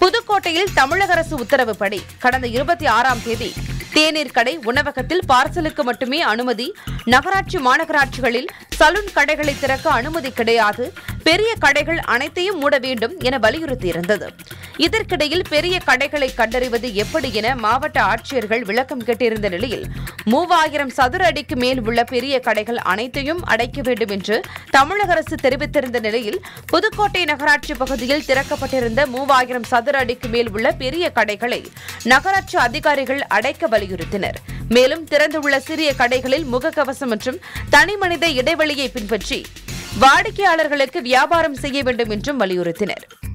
புதுக்கோட்டையில் தமிழக அரசு உத்தரவுப்படி கடந்த இருபத்தி ஆறாம் தேதி தேநீர் கடை உணவகத்தில் பார்சலுக்கு மட்டுமே அனுமதி நகராட்சி மாநகராட்சிகளில் சலூன் கடைகளை திறக்க அனுமதி கிடையாது பெரிய கடைகள் அனைத்தையும் மூட வேண்டும் என வலியுறுத்தியிருந்தது இதற்கிடையில் பெரிய கடைகளை கண்டறிவது எப்படி என மாவட்ட ஆட்சியர்கள் விளக்கம் கேட்டிருந்த நிலையில் மூவாயிரம் சதுர அடிக்கு மேல் உள்ள பெரிய கடைகள் அனைத்தையும் அடைக்க வேண்டும் என்று தமிழக அரசு தெரிவித்திருந்த நிலையில் புதுக்கோட்டை நகராட்சி பகுதியில் திறக்கப்பட்டிருந்த மூவாயிரம் சதுர அடிக்கு மேல் உள்ள பெரிய கடைகளை நகராட்சி அதிகாரிகள் அடைக்க வலியுறுத்தினர் மேலும் திறந்துள்ள சிறிய கடைகளில் முகக்கவசம் மற்றும் தனிமனித இடைவெளியை பின்பற்றி வாடிக்கையாளர்களுக்கு வியாபாரம் செய்ய வேண்டும் என்றும் வலியுறுத்தினர்